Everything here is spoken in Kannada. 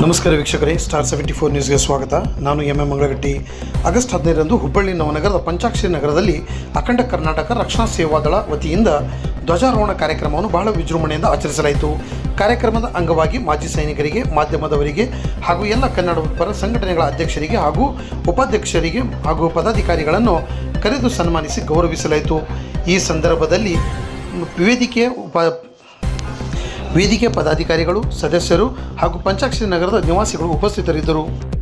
ನಮಸ್ಕಾರ ವೀಕ್ಷಕರೇ ಸ್ಟಾರ್ ಸೆವೆಂಟಿ ಫೋರ್ ನ್ಯೂಸ್ಗೆ ಸ್ವಾಗತ ನಾನು ಎಂ ಎಂ ಮಂಗಳಗಟ್ಟಿ ಆಗಸ್ಟ್ ಹದಿನೈದರಂದು ಹುಬ್ಬಳ್ಳಿ ನವನಗರದ ಪಂಚಾಕ್ಷರಿ ನಗರದಲ್ಲಿ ಅಖಂಡ ಕರ್ನಾಟಕ ರಕ್ಷಣಾ ಸೇವಾದಳ ವತಿಯಿಂದ ಧ್ವಜಾರೋಹಣ ಕಾರ್ಯಕ್ರಮವನ್ನು ಬಹಳ ವಿಜೃಂಭಣೆಯಿಂದ ಆಚರಿಸಲಾಯಿತು ಕಾರ್ಯಕ್ರಮದ ಅಂಗವಾಗಿ ಮಾಜಿ ಸೈನಿಕರಿಗೆ ಮಾಧ್ಯಮದವರಿಗೆ ಹಾಗೂ ಎಲ್ಲ ಕನ್ನಡ ಪರ ಸಂಘಟನೆಗಳ ಅಧ್ಯಕ್ಷರಿಗೆ ಹಾಗೂ ಉಪಾಧ್ಯಕ್ಷರಿಗೆ ಹಾಗೂ ಪದಾಧಿಕಾರಿಗಳನ್ನು ಕರೆದು ಸನ್ಮಾನಿಸಿ ಗೌರವಿಸಲಾಯಿತು ಈ ಸಂದರ್ಭದಲ್ಲಿ ವೇದಿಕೆಯ ಉಪ ವೇದಿಕೆ ಪದಾಧಿಕಾರಿಗಳು ಸದಸ್ಯರು ಹಾಗೂ ಪಂಚಾಕ್ಷರಿ ನಗರದ ನಿವಾಸಿಗಳು ಉಪಸ್ಥಿತರಿದ್ದರು